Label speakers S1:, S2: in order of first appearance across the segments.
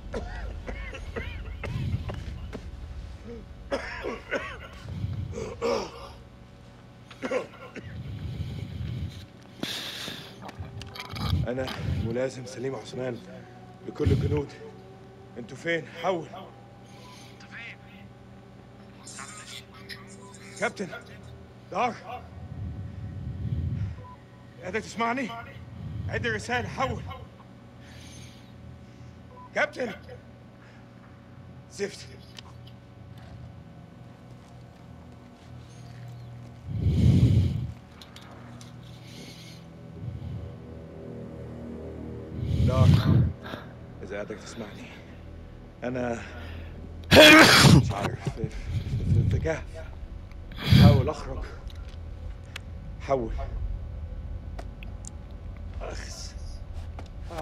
S1: أنا ملازم سليم عثمان لكل الجنود انتوا فين؟ حول كابتن دار قادر تسمعني؟ عد الرسالة حول كابتن زفت دار إذا قادر تسمعني أنا مش عارف في, في, في كهف حاول أخرج حول أخس آه.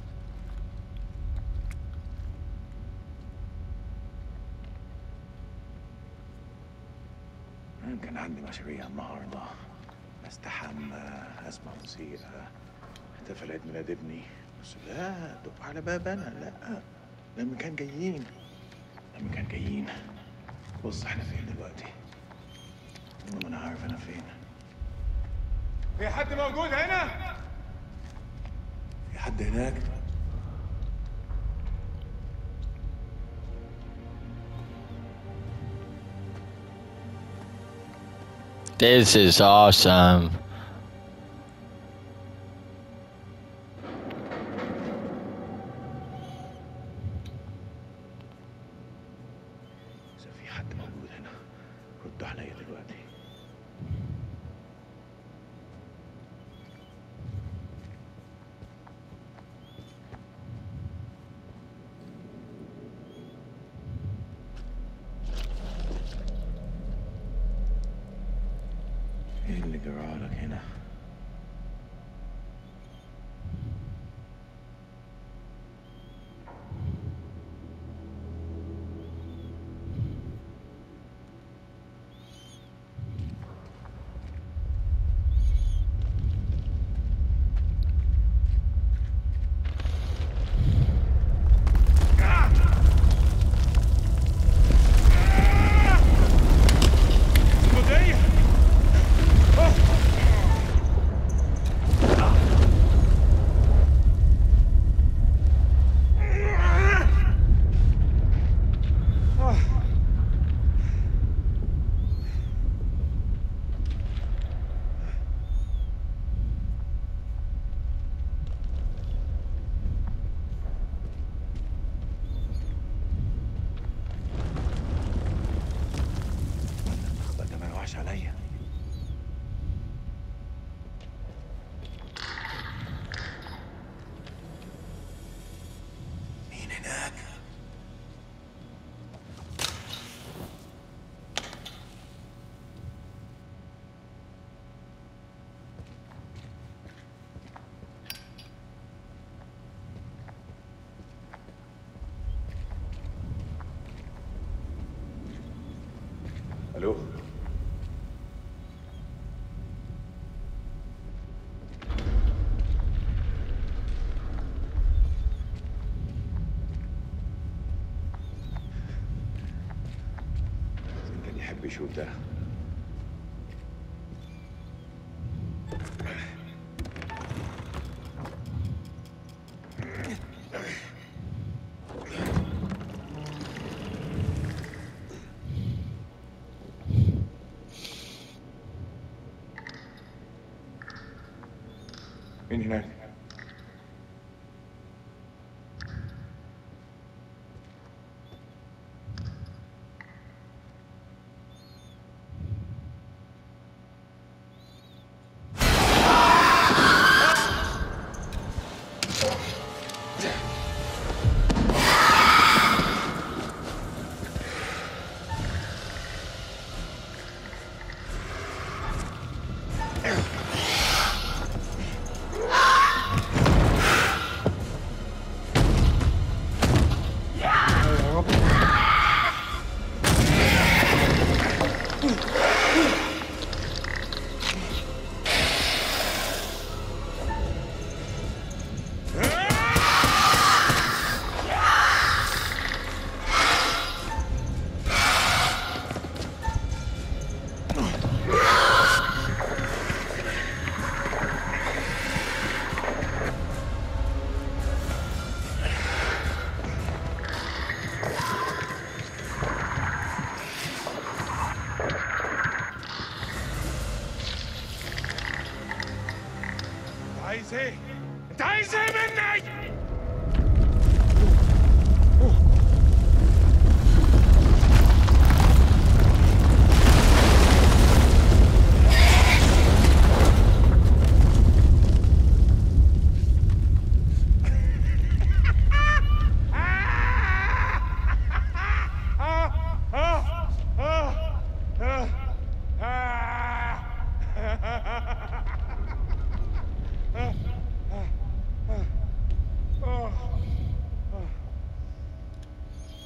S1: كان عندي مشاريع النهارده استحمى اسمع موسيقى احتفل عيد ميلاد ابني بس لا دق على باب انا لا لما كان جايين لما كان جايين بص احنا فين دلوقتي والله ما انا عارف انا فين في حد موجود هنا في حد هناك
S2: This is awesome.
S1: إذا في حد موجود هنا ردوا عليا دلوقتي ايه اللي جرالك هنا؟ مدير المخبأ ده ما يروحش عليا مين هناك؟ الو إذا كان يحب يشوف ده مين هناك؟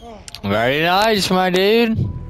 S2: Very nice, my dude.